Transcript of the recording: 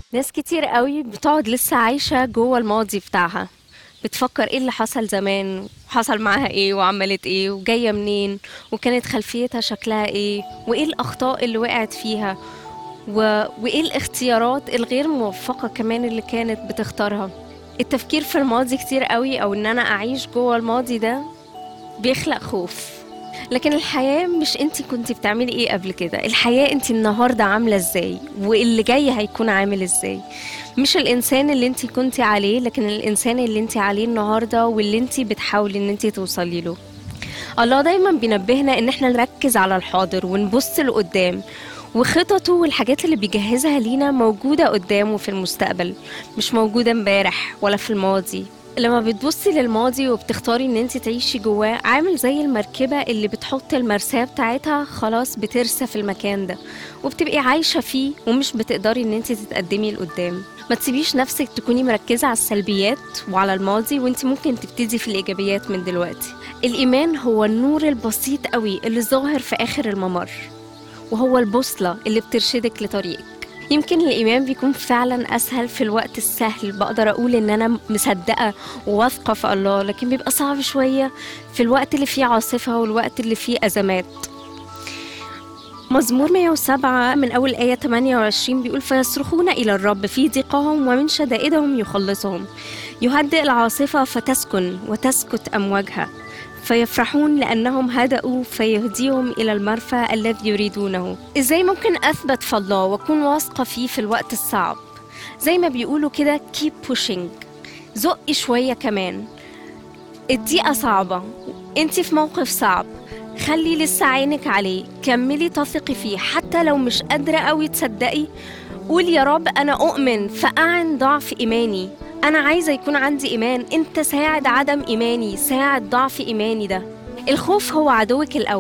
ناس كتير قوي بتقعد لسه عايشة جوه الماضي بتاعها بتفكر ايه اللي حصل زمان وحصل معاها ايه وعملت ايه وجاية منين وكانت خلفيتها شكلها ايه وايه الأخطاء اللي وقعت فيها و... وايه الاختيارات الغير موفقة كمان اللي كانت بتختارها التفكير في الماضي كتير قوي او ان انا اعيش جوه الماضي ده بيخلق خوف لكن الحياة مش انتي كنتي بتعملي ايه قبل كده الحياة انتي النهاردة عاملة ازاي واللي جاي هيكون عامل ازاي مش الانسان اللي انتي كنتي عليه لكن الانسان اللي انتي عليه النهاردة واللي انتي بتحاولي ان انتي توصلي له الله دايما بينبهنا ان احنا نركز على الحاضر ونبص لقدام وخططه والحاجات اللي بيجهزها لينا موجودة قدامه في المستقبل مش موجودة امبارح ولا في الماضي لما بتبصي للماضي وبتختاري ان انت تعيشي جواه عامل زي المركبة اللي بتحط المرساة بتاعتها خلاص بترسى في المكان ده وبتبقي عايشة فيه ومش بتقدري ان انت تتقدمي لقدام ما تسيبيش نفسك تكوني مركزة على السلبيات وعلى الماضي وانت ممكن تبتدي في الإيجابيات من دلوقتي الإيمان هو النور البسيط قوي اللي ظاهر في آخر الممر وهو البوصلة اللي بترشدك لطريقك يمكن الإيمان بيكون فعلا أسهل في الوقت السهل بقدر أقول إن أنا مصدقة وواثقة في الله لكن بيبقى صعب شوية في الوقت اللي فيه عاصفة والوقت اللي فيه أزمات مزمور 107 من أول آية 28 بيقول فيصرخون إلى الرب في ضيقهم ومن شدائدهم يخلصهم يهدئ العاصفة فتسكن وتسكت أمواجها فيفرحون لأنهم هدأوا فيهديهم إلى المرفى الذي يريدونه إزاي ممكن أثبت في الله وأكون واثقة فيه في الوقت الصعب زي ما بيقولوا كده keep pushing زقي شوية كمان الدقيقة صعبة انت في موقف صعب خلي لسه عينك عليه كملي تثقي فيه حتى لو مش قادرة قوي تصدقي قول يا رب أنا أؤمن فأعن ضعف إيماني أنا عايزة يكون عندي إيمان أنت ساعد عدم إيماني ساعد ضعف إيماني ده الخوف هو عدوك الأول